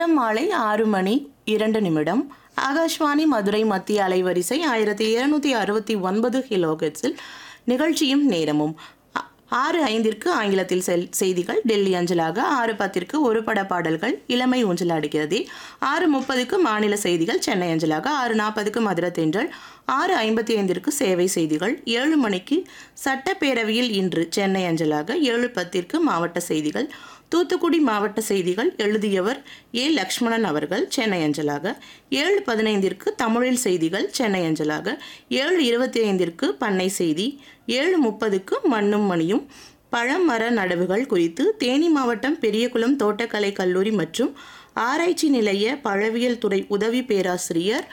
மாலை ஆறு மணி இரண்டு நிமிடம் ஆகாஷ்வாணி மதுரை மத்திய அலைவரிசை ஆயிரத்தி இருநூத்தி அறுபத்தி ஒன்பது கிலோகட்ஸில் நிகழ்ச்சியும் நேரமும் ஆ- ஆறு ஐந்திற்கு ஆங்கிலத்தில் செல் செய்திகள் டெல்லி அஞ்சலாக ஆறு பத்திற்கு ஒரு பட பாடல்கள் இளமை ஊஞ்சலாடுகிறது ஆறு முப்பதுக்கு மாநில செய்திகள் சென்னை அஞ்சலாக ஆறு நாற்பதுக்கு மதுரை தென்றல் ஆறு ஐம்பத்தி ஐந்திற்கு சேவை செய்திகள் ஏழு மணிக்கு சட்டப்பேரவையில் இன்று சென்னை அஞ்சலாக ஏழு பத்திற்கு மாவட்ட செய்திகள் தூத்துக்குடி மாவட்ட செய்திகள் எழுதியவர் ஏ லக்ஷ்மணன் அவர்கள் சென்னை அஞ்சலாக ஏழு பதினைந்திற்கு தமிழில் செய்திகள் சென்னை அஞ்சலாக ஏழு இருபத்தி ஐந்திற்கு பண்ணை செய்தி ஏழு முப்பதுக்கு மண்ணும் மணியும் பழமர நடவுகள் குறித்து தேனி மாவட்டம் பெரியகுளம் தோட்டக்கலை கல்லூரி மற்றும் ஆராய்ச்சி நிலைய பழவியல் துறை உதவி பேராசிரியர்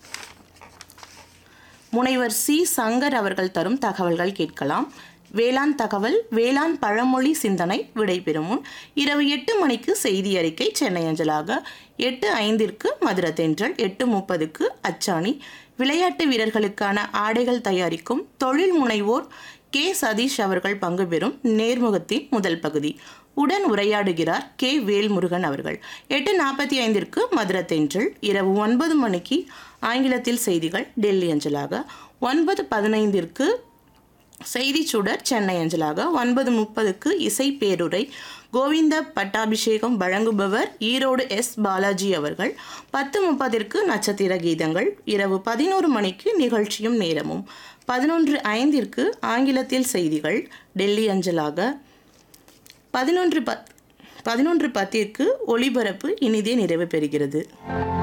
முனைவர் சி சங்கர் அவர்கள் தரும் தகவல்கள் கேட்கலாம் வேளாண் தகவல் வேளாண் பழமொழி சிந்தனை விடைபெறும் முன் இரவு எட்டு மணிக்கு செய்தி அறிக்கை சென்னை அஞ்சலாக எட்டு ஐந்திற்கு மதுரை தென்றல் எட்டு முப்பதுக்கு அச்சாணி விளையாட்டு வீரர்களுக்கான ஆடைகள் தயாரிக்கும் தொழில் முனைவோர் கே சதீஷ் அவர்கள் பங்கு பெறும் நேர்முகத்தின் முதல் பகுதி உடன் உரையாடுகிறார் கே வேல்முருகன் அவர்கள் எட்டு நாற்பத்தி ஐந்திற்கு மதுரை தென்றல் இரவு ஒன்பது மணிக்கு ஆங்கிலத்தில் செய்திகள் டெல்லி அஞ்சலாக ஒன்பது பதினைந்திற்கு செய்தி சுடர் சென்னை அஞ்சலாக ஒன்பது முப்பதுக்கு இசை பேருரை கோவிந்த பட்டாபிஷேகம் வழங்குபவர் ஈரோடு எஸ் பாலாஜி அவர்கள் பத்து முப்பதிற்கு நட்சத்திர கீதங்கள் இரவு பதினோரு மணிக்கு நிகழ்ச்சியும் நேரமும் பதினொன்று ஐந்திற்கு ஆங்கிலத்தில் செய்திகள் டெல்லி அஞ்சலாக பதினொன்று பத் பதினொன்று பத்திற்கு ஒளிபரப்பு இனிதே நிறைவு பெறுகிறது